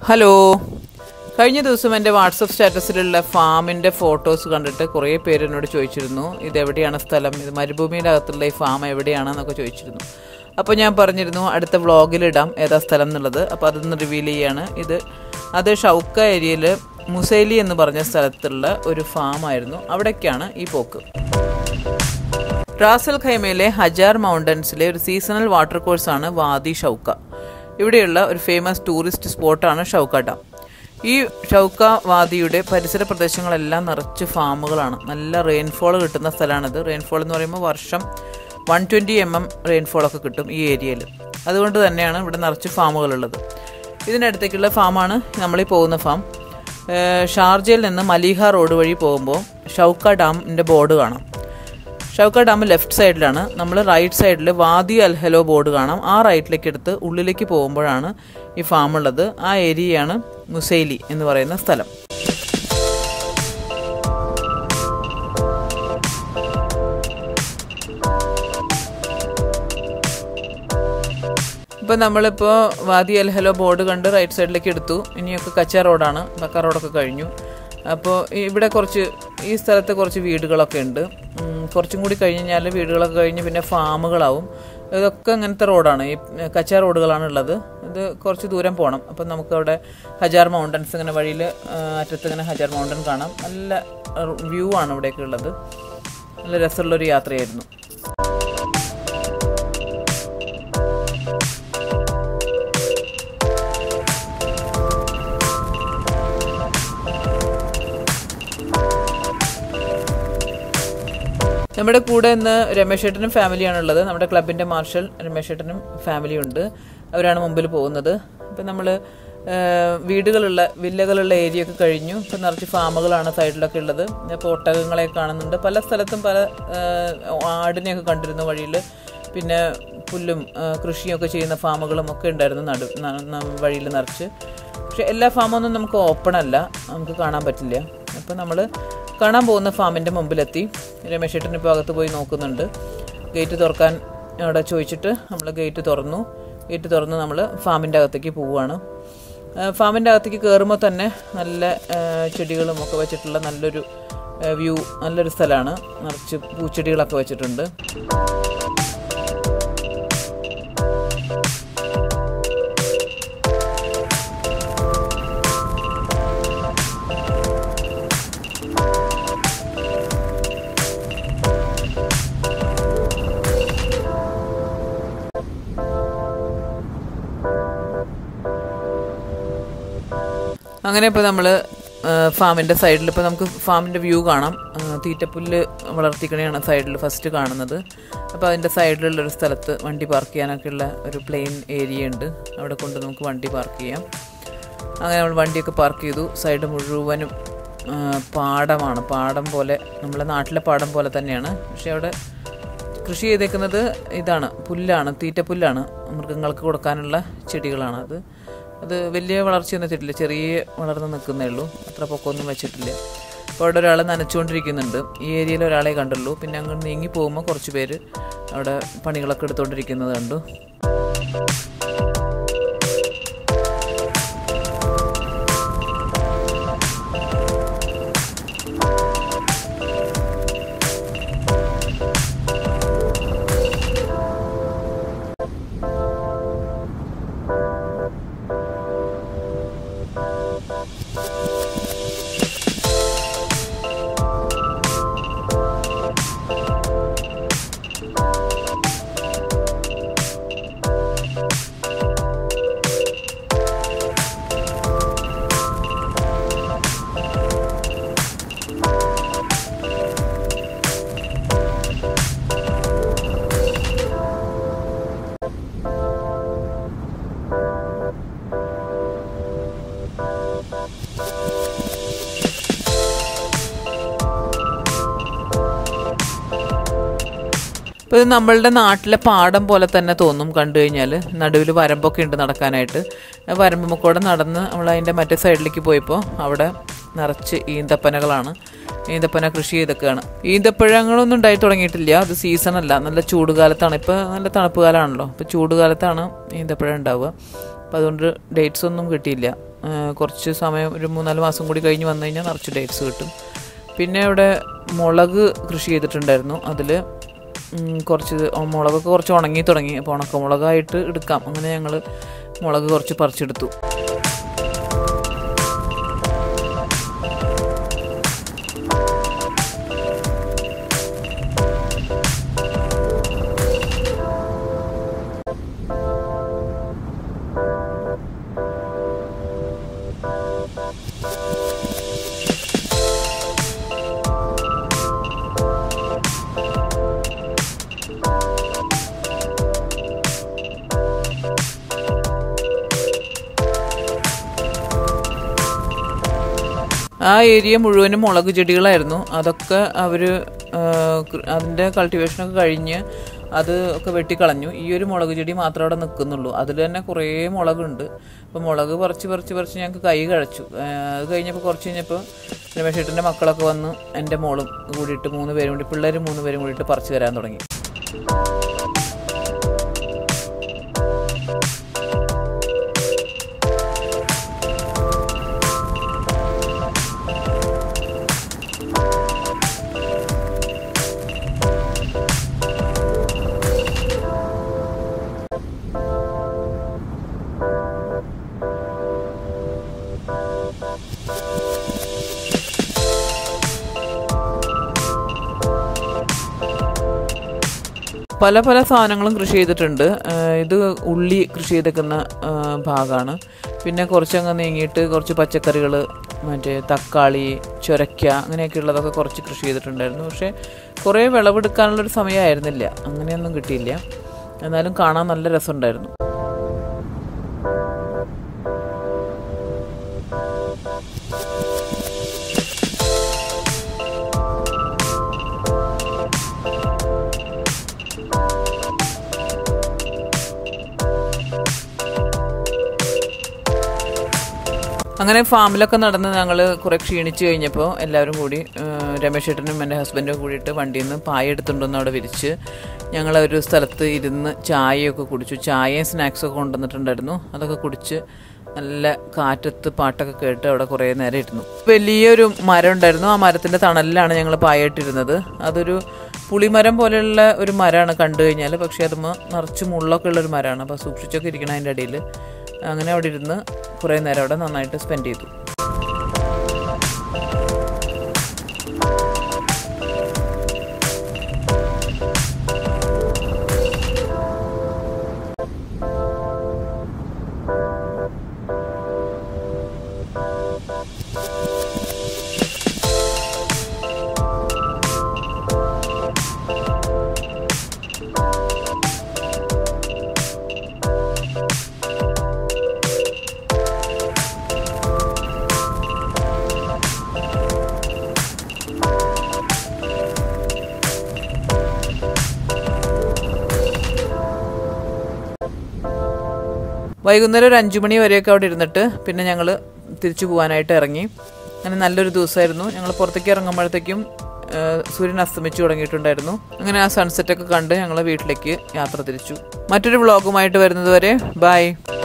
hello കഴിഞ്ഞ ദിവസം എൻ്റെ വാട്സപ്പ് സ്റ്റാറ്റസിലുള്ള ഫാമിൻ്റെ ഫോട്ടോസ് കണ്ടിട്ട് കുറേ പേര് എന്നോട് ചോദിച്ചിരുന്നു ഇത് എവിടെയാണ് സ്ഥലം ഇത് മരുഭൂമിയുടെ അകത്തുള്ള ഈ ഫാം എവിടെയാണെന്നൊക്കെ ചോദിച്ചിരുന്നു അപ്പോൾ ഞാൻ പറഞ്ഞിരുന്നു അടുത്ത വ്ളോഗിലിടാം ഏതാ സ്ഥലം എന്നുള്ളത് അപ്പോൾ അതൊന്ന് റിവീൽ ചെയ്യാണ് ഇത് അത് ഷൗക്ക ഏരിയയിൽ മുസൈലി എന്ന് പറഞ്ഞ സ്ഥലത്തുള്ള ഒരു ഫാമായിരുന്നു അവിടേക്കാണ് ഈ പോക്ക് റാസൽ ഖൈമയിലെ ഹജാർ മൗണ്ടൻസിലെ ഒരു സീസണൽ വാട്ടർ കോഴ്സാണ് വാദി ഷൗക്ക ഇവിടെയുള്ള ഒരു ഫേമസ് ടൂറിസ്റ്റ് സ്പോട്ടാണ് ഷൗക്ക ഡാം ഈ ഷൗക്ക വാദിയുടെ പരിസര പ്രദേശങ്ങളെല്ലാം നിറച്ച് ഫാമുകളാണ് നല്ല റെയിൻഫോൾ കിട്ടുന്ന സ്ഥലമാണിത് റെയിൻഫോൾ എന്ന് പറയുമ്പോൾ വർഷം വൺ ട്വൻറ്റി എം എം റെയിൻഫോളൊക്കെ കിട്ടും ഈ ഏരിയയിൽ അതുകൊണ്ട് തന്നെയാണ് ഇവിടെ നിറച്ച് ഫാമുകളുള്ളത് ഇതിനടുത്തേക്കുള്ള ഫാമാണ് നമ്മളീ പോകുന്ന ഫാം ഏഹ് ഷാർജയിൽ നിന്ന് മലീഹ റോഡ് വഴി പോകുമ്പോൾ ഷൗക്ക ഡാമിൻ്റെ ബോർഡ് കാണാം ഷൗക്ക ഡാം ലെഫ്റ്റ് സൈഡിലാണ് നമ്മൾ റൈറ്റ് സൈഡിൽ വാദി അൽഹലോ ബോർഡ് കാണാം ആ റൈറ്റിലേക്ക് എടുത്ത് ഉള്ളിലേക്ക് പോകുമ്പോഴാണ് ഈ ഫാം ഉള്ളത് ആ ഏരിയയാണ് മുസൈലി എന്ന് പറയുന്ന സ്ഥലം ഇപ്പം നമ്മളിപ്പോൾ വാദി അൽഹലോ ബോർഡ് കണ്ട് റൈറ്റ് സൈഡിലേക്ക് എടുത്തു ഇനിയൊക്കെ കച്ച റോഡാണ് ബക്ക റോഡൊക്കെ കഴിഞ്ഞു അപ്പോൾ ഇവിടെ കുറച്ച് ഈ സ്ഥലത്ത് കുറച്ച് വീടുകളൊക്കെ ഉണ്ട് ഉം, കുറച്ചും കൂടി കഴിഞ്ഞ് കഴിഞ്ഞാൽ വീടുകളൊക്കെ കഴിഞ്ഞ് പിന്നെ ഫാമുകളാവും ഇതൊക്കെ ഇങ്ങനത്തെ റോഡാണ് ഈ കച്ച റോഡുകളാണ് ഉള്ളത് ഇത് കുറച്ച് ദൂരം പോകണം അപ്പം നമുക്ക് അവിടെ ഹജാർ മൗണ്ടൻസ് ഇങ്ങനെ വഴിയിൽ അറ്റത്ത് ഇങ്ങനെ ഹജാർ മൗണ്ടൻ കാണാം നല്ല വ്യൂ ആണ് ഇവിടെയൊക്കെ ഉള്ളത് നല്ല രസമുള്ളൊരു യാത്രയായിരുന്നു നമ്മുടെ കൂടെ ഇന്ന് രമേശ് ഏട്ടനും ഫാമിലിയാണ് ഉള്ളത് നമ്മുടെ ക്ലബിൻ്റെ മാർഷൽ രമേശ് ഏട്ടനും ഫാമിലി ഉണ്ട് അവരാണ് മുമ്പിൽ പോകുന്നത് ഇപ്പം നമ്മൾ വീടുകളുള്ള വില്ലകളുള്ള ഏരിയ ഒക്കെ കഴിഞ്ഞു ഇപ്പം നിറച്ച് ഫാമുകളാണ് സൈഡിലൊക്കെ ഉള്ളത് ഇപ്പോൾ ഒട്ടകങ്ങളെ കാണുന്നുണ്ട് പല സ്ഥലത്തും പല ആ, ആടിനെയൊക്കെ കണ്ടിരുന്നു വഴിയിൽ പിന്നെ പുല്ലും ആ, കൃഷിയൊക്കെ ചെയ്യുന്ന ഫാമുകളും ഒക്കെ ഉണ്ടായിരുന്നു നടു വഴിയിൽ നിറച്ച് പക്ഷെ എല്ലാ ഫാമൊന്നും നമുക്ക് ഓപ്പൺ അല്ല നമുക്ക് കാണാൻ പറ്റില്ല അപ്പോൾ നമ്മൾ കാണാൻ പോകുന്ന ഫാമിൻ്റെ മുമ്പിലെത്തി രമേശ് ഏട്ടൻ ഇപ്പോൾ അകത്ത് പോയി നോക്കുന്നുണ്ട് ഗേറ്റ് തുറക്കാൻ അവിടെ ചോദിച്ചിട്ട് നമ്മൾ ഗേറ്റ് തുറന്നു ഗേറ്റ് തുറന്ന് നമ്മൾ ഫാമിൻ്റെ അകത്തേക്ക് പോവുകയാണ് ഫാമിൻ്റെ അകത്തേക്ക് കയറുമ്പോൾ തന്നെ നല്ല ആ, ചെടികളും ഒക്കെ വെച്ചിട്ടുള്ള നല്ലൊരു വ്യൂ നല്ലൊരു സ്ഥലമാണ് നിറച്ച് പൂച്ചെടികളൊക്കെ വെച്ചിട്ടുണ്ട് അങ്ങനെ ഇപ്പോൾ നമ്മൾ ഫാമിൻ്റെ സൈഡിൽ ഇപ്പോൾ നമുക്ക് ഫാമിൻ്റെ വ്യൂ കാണാം ആ, തീറ്റപ്പുല്ല് വളർത്തിക്കണയാണ് സൈഡിൽ ഫസ്റ്റ് കാണുന്നത് അപ്പോൾ അതിൻ്റെ സൈഡിലുള്ള ഒരു സ്ഥലത്ത് വണ്ടി പാർക്ക് ചെയ്യാനൊക്കെ ഉള്ള ഒരു പ്ലെയിൻ ഏരിയ ഉണ്ട് അവിടെ കൊണ്ട് നമുക്ക് വണ്ടി പാർക്ക് ചെയ്യാം അങ്ങനെ നമ്മൾ വണ്ടിയൊക്കെ പാർക്ക് ചെയ്തു സൈഡ് മുഴുവനും ആ, പാടമാണ് പാടം പോലെ നമ്മളെ നാട്ടിലെ പാടം പോലെ തന്നെയാണ് പക്ഷേ അവിടെ കൃഷി ചെയ്തേക്കുന്നത് ഇതാണ് പുല്ലാണ് തീറ്റപ്പുല്ലാണ് മൃഗങ്ങൾക്ക് കൊടുക്കാനുള്ള ചെടികളാണ് അത് അത് വലിയ വളർച്ചയൊന്നും വെച്ചിട്ടില്ല ചെറിയ വളർന്ന് നിൽക്കുന്നേ ഉള്ളൂ അത്ര പൊക്കമൊന്നും വെച്ചിട്ടില്ല അപ്പോൾ അവിടെ ഒരാൾ നനച്ചുകൊണ്ടിരിക്കുന്നുണ്ട് ഈ ഏരിയയിൽ ഒരാളെ കണ്ടുള്ളൂ പിന്നെ അങ്ങോട്ട് നീങ്ങി പോകുമ്പോൾ കുറച്ച് പേര് അവിടെ പണികളൊക്കെ എടുത്തുകൊണ്ടിരിക്കുന്നത് കണ്ടു ഇപ്പോൾ ഇത് നമ്മളുടെ നാട്ടിലെ പാടം പോലെ തന്നെ തോന്നും കണ്ടു കഴിഞ്ഞാൽ നടുവിൽ വരമ്പൊക്കെ ഉണ്ട് നടക്കാനായിട്ട് ആ വരമ്പുമ്മ കൂടെ നടന്ന് നമ്മൾ അതിൻ്റെ മറ്റേ സൈഡിലേക്ക് പോയപ്പോൾ അവിടെ നിറച്ച് ഈന്തപ്പനകളാണ് ഈന്തപ്പന കൃഷി ചെയ്തൊക്കെയാണ് ഈന്തപ്പഴങ്ങളൊന്നും ഉണ്ടായി തുടങ്ങിയിട്ടില്ല അത് സീസൺ അല്ല നല്ല ചൂടുകാലത്താണ് ഇപ്പോൾ നല്ല തണുപ്പ് കാലമാണല്ലോ ഇപ്പോൾ ചൂടുകാലത്താണ് ഈന്തപ്പഴം ഉണ്ടാവുക അപ്പോൾ അതുകൊണ്ട് ഡേറ്റ്സ് ഒന്നും കിട്ടിയില്ല കുറച്ച് സമയം ഒരു മൂന്നാല് മാസം കൂടി കഴിഞ്ഞ് വന്നു കഴിഞ്ഞാൽ നിറച്ച് ഡേറ്റ്സ് കിട്ടും പിന്നെ ഇവിടെ മുളക് കൃഷി ചെയ്തിട്ടുണ്ടായിരുന്നു അതിൽ കുറച്ച് മുളകൊക്കെ കുറച്ച് ഉണങ്ങി തുടങ്ങി അപ്പോൾ ഉണക്കമുളകായിട്ട് എടുക്കാം അങ്ങനെ ഞങ്ങൾ മുളക് കുറച്ച് പറിച്ചെടുത്തു ആ ഏരിയ മുഴുവനും മുളക് ചെടികളായിരുന്നു അതൊക്കെ അവർ അതിൻ്റെ കൾട്ടിവേഷനൊക്കെ കഴിഞ്ഞ് അത് ഒക്കെ വെട്ടിക്കളഞ്ഞു ഈ ഒരു മുളക് ചെടി മാത്രമേ അവിടെ നിൽക്കുന്നുള്ളൂ അതിൽ തന്നെ കുറേ മുളകുണ്ട് അപ്പോൾ മുളക് പറിച്ച് പറിച്ച് പറിച്ച് ഞങ്ങൾക്ക് കൈ കഴിച്ചു അത് കഴിഞ്ഞപ്പോൾ കുറച്ച് കഴിഞ്ഞപ്പോൾ രമേശേട്ടൻ്റെ മക്കളൊക്കെ വന്ന് എൻ്റെ മോളും കൂടിയിട്ട് മൂന്ന് പേരും കൂടി പിള്ളേർ മൂന്ന് പേരും കൂടിയിട്ട് പറിച്ച് തരാൻ തുടങ്ങി പല പല സാധനങ്ങളും കൃഷി ചെയ്തിട്ടുണ്ട് ഏഹ് ഇത് ഉള്ളി കൃഷി ചെയ്തേക്കുന്ന ഭാഗമാണ് പിന്നെ കുറച്ചങ്ങ് നീങ്ങിയിട്ട് കുറച്ച് പച്ചക്കറികൾ മറ്റേ തക്കാളി ചുരക്ക അങ്ങനെയൊക്കെ ഉള്ളതൊക്കെ കുറച്ച് കൃഷി ചെയ്തിട്ടുണ്ടായിരുന്നു പക്ഷേ കുറേ വിളവെടുക്കാനുള്ളൊരു സമയമായിരുന്നില്ല അങ്ങനെയൊന്നും കിട്ടിയില്ല എന്നാലും കാണാൻ നല്ല രസമുണ്ടായിരുന്നു അങ്ങനെ ഫാമിലൊക്കെ നടന്ന് ഞങ്ങൾ കുറെ ക്ഷീണിച്ച് കഴിഞ്ഞപ്പോൾ എല്ലാവരും കൂടി ഏഹ്, രമേശ് ചേട്ടനും എൻ്റെ ഹസ്ബൻഡും കൂടിയിട്ട് വണ്ടിയിൽ നിന്ന് പായ എടുത്തുകൊണ്ടുവന്ന് അവിടെ വിരിച്ച് ഞങ്ങൾ ഒരു സ്ഥലത്ത് ഇരുന്ന് ചായയൊക്കെ കുടിച്ചു ചായയും സ്നാക്സൊക്കെ കൊണ്ടുവന്നിട്ടുണ്ടായിരുന്നു അതൊക്കെ കുടിച്ച് നല്ല കാറ്റത്ത് പാട്ടൊക്കെ കേട്ട് അവിടെ കുറേ നേരം ഇരുന്നു വലിയൊരു മരം ഉണ്ടായിരുന്നു ആ മരത്തിൻ്റെ തണലിലാണ് ഞങ്ങൾ പായിട്ടിരുന്നത് അതൊരു പുളിമരം പോലെയുള്ള ഒരു മരമാണ് കണ്ടു കഴിഞ്ഞാൽ പക്ഷേ അതുമ്മ നിറച്ച് മുള്ളൊക്കെ ഉള്ള ഒരു മരമാണ് അപ്പോൾ സൂക്ഷിച്ചൊക്കെ ഇരിക്കണം അതിൻ്റെ അടിയിൽ അങ്ങനെ അവിടെ ഇരുന്ന് കുറേ നേരം അവിടെ നന്നായിട്ട് സ്പെൻഡ് ചെയ്തു വൈകുന്നേരം ഒരു അഞ്ചു മണി വരെയൊക്കെ അവിടെ ഇരുന്നിട്ട് പിന്നെ ഞങ്ങൾ തിരിച്ചു പോകാനായിട്ട് ഇറങ്ങി അങ്ങനെ നല്ലൊരു ദിവസമായിരുന്നു ഞങ്ങൾ പുറത്തേക്ക് ഇറങ്ങുമ്പോഴത്തേക്കും ആ, സൂര്യൻ അസ്തമിച്ചു തുടങ്ങിയിട്ടുണ്ടായിരുന്നു അങ്ങനെ ആ സൺസെറ്റൊക്കെ കണ്ട് ഞങ്ങൾ വീട്ടിലേക്ക് യാത്ര തിരിച്ചു മറ്റൊരു വ്ളോഗുമായിട്ട് വരുന്നത് വരെ ബൈ